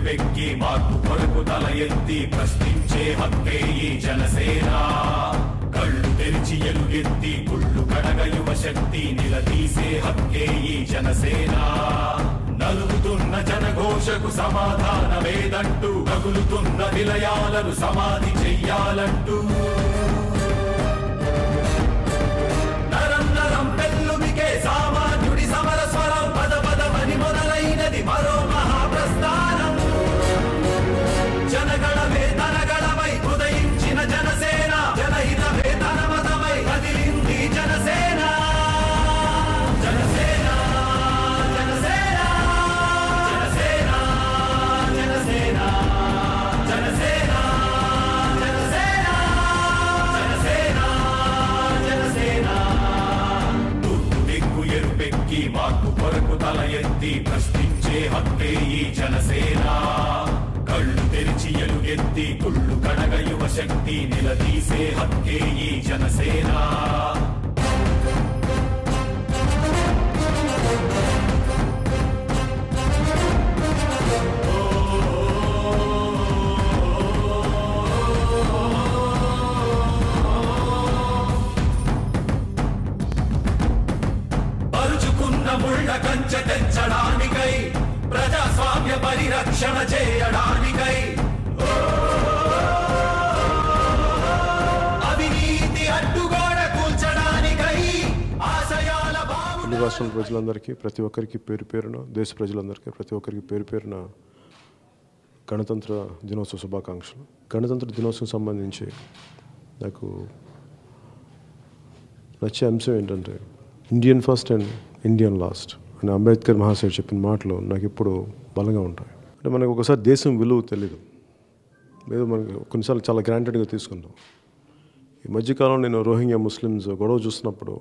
ఎరుపెక్కి మార్పు కొరకు తల ఎత్తి ప్రశ్నించే హక్కే ఈ జనసేన కళ్ళు తెరిచి ఎలుగెత్తి గుళ్ళు కడగ యువ శక్తి నిలదీసే హక్కే ఈ జనసేన నలుగుతున్న జనఘోషకు సమాధానమేదంటూ తగులుతున్న విలయాలను సమాధి చెయ్యాలంటూ నరం నరం పెల్లుమికే సామాన్యుడి సమర స్వరం పద పదమని మొదలైనది మరో మహాప్రస్థానం జనగణమే తనగణమై ఉదయించిన జనసేన జనహితమే తన మతమై కదిలింది జనసేన జనసేన జనసేన జనసేన జనసేన జనసేన జనసేన జనసేన జనసేన తూర్పు దిక్కు ఎరుపెక్కి మార్పు కొరకు తల ఎత్తి ప్రశ్నించే హక్కే ఈ జనసేన కళ్ళు తెరిచి ఎలుగెత్తి కుళ్ళు కడగ యువ శక్తి నిలదీసే హక్కే ఈ జనసేన పరుచుకున్న ముళ్ళ కంచె తెచ్చడానికై ప్రజాస్వామ్య పరిరక్షణ చేయడానికై ఓ! అవినీతి అడ్డుగోడ కూల్చడానికై ఆశయాల బావున తెలుగు రాష్ట్రాల ప్రజలందరికీ ప్రతి ఒక్కరికి పేరు పేరున దేశ ప్రజలందరికీ ప్రతి ఒక్కరికి పేరు పేరున గణతంత్ర దినోత్సవ శుభాకాంక్షలు గణతంత్ర దినోత్సవం సంబంధించి నాకు నచ్చే అంశం ఏంటంటే Indian first and Indian last అని అంబేద్కర్ మహాశయుడు చెప్పిన మాటలు నాకు ఎప్పుడు బలంగా ఉంటాయి అంటే మనకు ఒకసారి దేశం విలువ తెలీదు ఏదో మనకి కొన్నిసార్లు చాలా గ్రాంటెడ్గా తీసుకుంటాం ఈ మధ్యకాలంలో నేను రోహింగ్యా ముస్లిమ్స్ గొడవ చూసినప్పుడు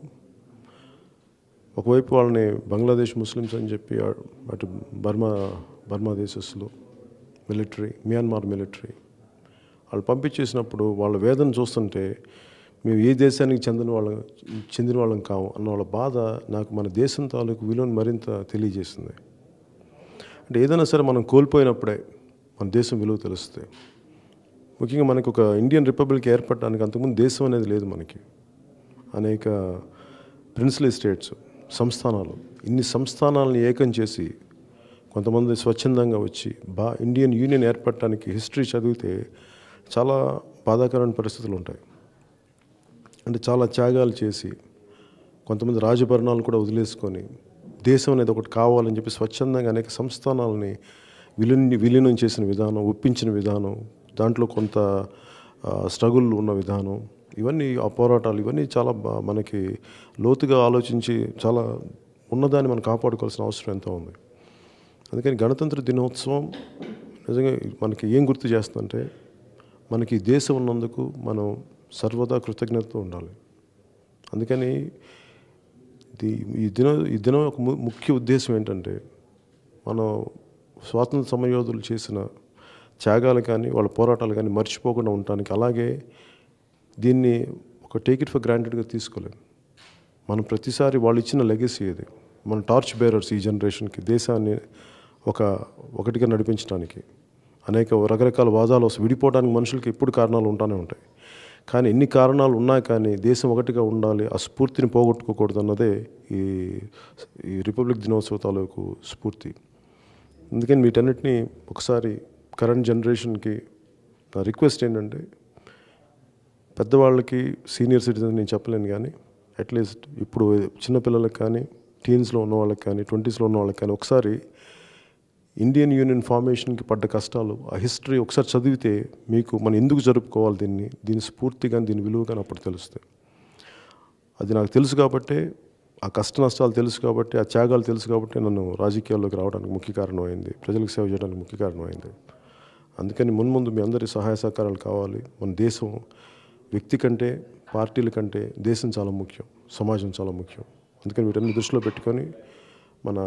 ఒకవైపు వాళ్ళని బంగ్లాదేశ్ ముస్లిమ్స్ అని చెప్పి ఆ- అటు బర్మా బర్మా దేశస్తులు మిలిటరీ మియాన్మార్ మిలిటరీ వాళ్ళు పంపించేసినప్పుడు వాళ్ళ వేదన చూస్తుంటే మేము ఏ దేశానికి చెందిన వాళ్ళం చెందిన వాళ్ళం కాము అన్న వాళ్ళ బాధ నాకు మన దేశం తాలూకు విలువను మరింత తెలియజేసింది అంటే ఏదైనా సరే మనం కోల్పోయినప్పుడే మన దేశం విలువ తెలుస్తుంది ముఖ్యంగా మనకు ఒక ఇండియన్ రిపబ్లిక్ ఏర్పడడానికి అంతకుముందు దేశం అనేది లేదు మనకి అనేక ప్రిన్స్లీ స్టేట్స్ సంస్థానాలు ఇన్ని సంస్థానాలను ఏకం చేసి కొంతమంది స్వచ్ఛందంగా వచ్చి బా ఇండియన్ యూనియన్ ఏర్పడటానికి హిస్టరీ చదివితే చాలా బాధాకరమైన పరిస్థితులు ఉంటాయి అంటే చాలా త్యాగాలు చేసి కొంతమంది రాజభరణాలు కూడా వదిలేసుకొని దేశం అనేది ఒకటి కావాలని చెప్పి స్వచ్ఛందంగా అనేక సంస్థానాలని విలీన విలీనం చేసిన విధానం ఒప్పించిన విధానం దాంట్లో కొంత స్ట్రగుల్ ఉన్న విధానం ఇవన్నీ ఆ పోరాటాలు ఇవన్నీ చాలా బా- మనకి లోతుగా ఆలోచించి చాలా ఉన్నదాన్ని మనం కాపాడుకోవాల్సిన అవసరం ఎంతో ఉంది అందుకని గణతంత్ర దినోత్సవం నిజంగా మనకి ఏం గుర్తు చేస్తుందంటే మనకి ఈ దేశం ఉన్నందుకు మనం సర్వదా కృతజ్ఞతతో ఉండాలి అందుకని ఇది ఈ దినం ఈ దినం ఒక ము- ముఖ్య ఉద్దేశం ఏంటంటే మనం స్వాతంత్ర సమరయోధులు చేసిన త్యాగాలు కానీ వాళ్ళ పోరాటాలు కానీ మర్చిపోకుండా ఉండటానికి అలాగే దీన్ని ఒక టేక్ ఇట్ ఫర్ గ్రాంటెడ్గా తీసుకోలేం మనం ప్రతిసారి వాళ్ళు ఇచ్చిన లెగసీ ఇది మన టార్చ్ బేరర్స్ ఈ జనరేషన్కి దేశాన్ని ఒక ఒకటిగా నడిపించడానికి అనేక రకరకాల వాదాలు వస్తాయి విడిపోవడానికి మనుషులకి ఎప్పుడు కారణాలు ఉంటానే ఉంటాయి కానీ ఎన్ని కారణాలు ఉన్నా కానీ దేశం ఒకటిగా ఉండాలి ఆ స్ఫూర్తిని పోగొట్టుకోకూడదు అన్నదే ఈ ఈ రిపబ్లిక్ దినోత్సవ తాలూకు స్ఫూర్తి అందుకని వీటన్నిటిని ఒకసారి కరెంట్ జనరేషన్కి నా రిక్వెస్ట్ ఏంటంటే పెద్దవాళ్ళకి సీనియర్ సిటిజన్ నేను చెప్పలేను కానీ అట్లీస్ట్ ఇప్పుడు చిన్నపిల్లలకు కానీ టీన్స్లో ఉన్న వాళ్ళకి కానీ ట్వంటీస్లో ఉన్న వాళ్ళకి కానీ ఒకసారి ఇండియన్ యూనియన్ ఫార్మేషన్కి పడ్డ కష్టాలు ఆ హిస్టరీ ఒకసారి చదివితే మీకు మనం ఎందుకు జరుపుకోవాలి దీన్ని దీని స్ఫూర్తి కానీ దీని విలువ కానీ అప్పుడు తెలుస్తాయి అది నాకు తెలుసు కాబట్టి ఆ కష్ట నష్టాలు తెలుసు కాబట్టి ఆ త్యాగాలు తెలుసు కాబట్టి నన్ను రాజకీయాల్లోకి రావడానికి ముఖ్య కారణం అయింది ప్రజలకు సేవ చేయడానికి ముఖ్య కారణం అయింది అందుకని మున్ముందు మీ అందరి సహాయ సహకారాలు కావాలి మన దేశం వ్యక్తి కంటే పార్టీల కంటే దేశం చాలా ముఖ్యం సమాజం చాలా ముఖ్యం అందుకని వీటన్ని దృష్టిలో పెట్టుకొని మన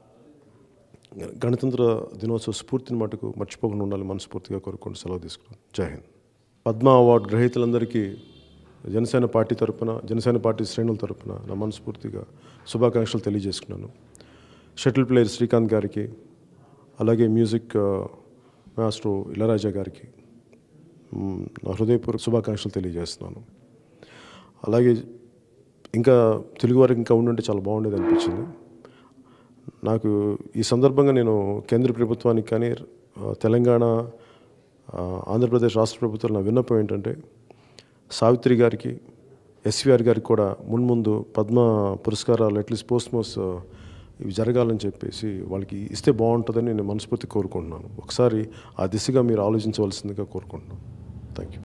గణతంత్ర దినోత్సవ స్ఫూర్తిని మటుకు మర్చిపోకుండా ఉండాలి మనస్ఫూర్తిగా కోరుకుంటూ సెలవు తీసుకున్నాను జై హింద్ పద్మ అవార్డు గ్రహీతలందరికీ జనసేన పార్టీ తరపున జనసేన పార్టీ శ్రేణుల తరపున నా మనస్ఫూర్తిగా శుభాకాంక్షలు తెలియజేసుకున్నాను షటిల్ ప్లేయర్ శ్రీకాంత్ గారికి అలాగే మ్యూజిక్ ఆ, మాస్టర్ ఇళరాజా గారికి మ్, నా హృదయపూర్వక శుభాకాంక్షలు తెలియజేస్తున్నాను అలాగే ఇంకా తెలుగు వారికి ఇంకా ఉండుంటే చాలా బాగుండేది అనిపించింది నాకు ఈ సందర్భంగా నేను కేంద్ర ప్రభుత్వానికి కానీ ఆ, తెలంగాణ ఆ, ఆంధ్రప్రదేశ్ రాష్ట్ర ప్రభుత్వాలు నా విన్నపం ఏంటంటే సావిత్రి గారికి ఎస్విఆర్ గారికి కూడా మున్ముందు పద్మ పురస్కారాలు అట్లీస్ట్ పోస్ట్మోస్ ఇవి జరగాలని చెప్పేసి వాళ్ళకి ఇస్తే బాగుంటుందని నేను మనస్ఫూర్తి కోరుకుంటున్నాను ఒకసారి ఆ దిశగా మీరు ఆలోచించవలసిందిగా కోరుకుంటున్నాను థ్యాంక్ యూ